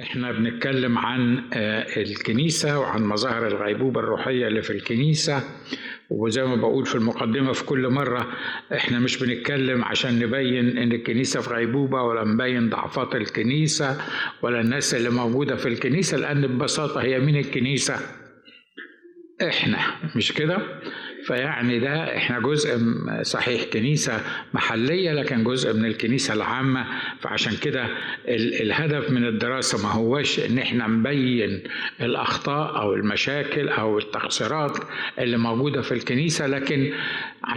احنا بنتكلم عن آه، الكنيسة وعن مظاهر الغيبوبة الروحية اللي في الكنيسة وزي ما بقول في المقدمة في كل مرة احنا مش بنتكلم عشان نبين ان الكنيسة في غيبوبة ولا نبين ضعفات الكنيسة ولا الناس اللي موجودة في الكنيسة لأن ببساطة هي مين الكنيسة؟ احنا مش كده؟ فيعني ده احنا جزء م- صحيح كنيسة محلية لكن جزء من الكنيسة العامة فعشان كده ال- الهدف من الدراسة ما هوش ان احنا نبين الاخطاء او المشاكل او التقصيرات اللي موجودة في الكنيسة لكن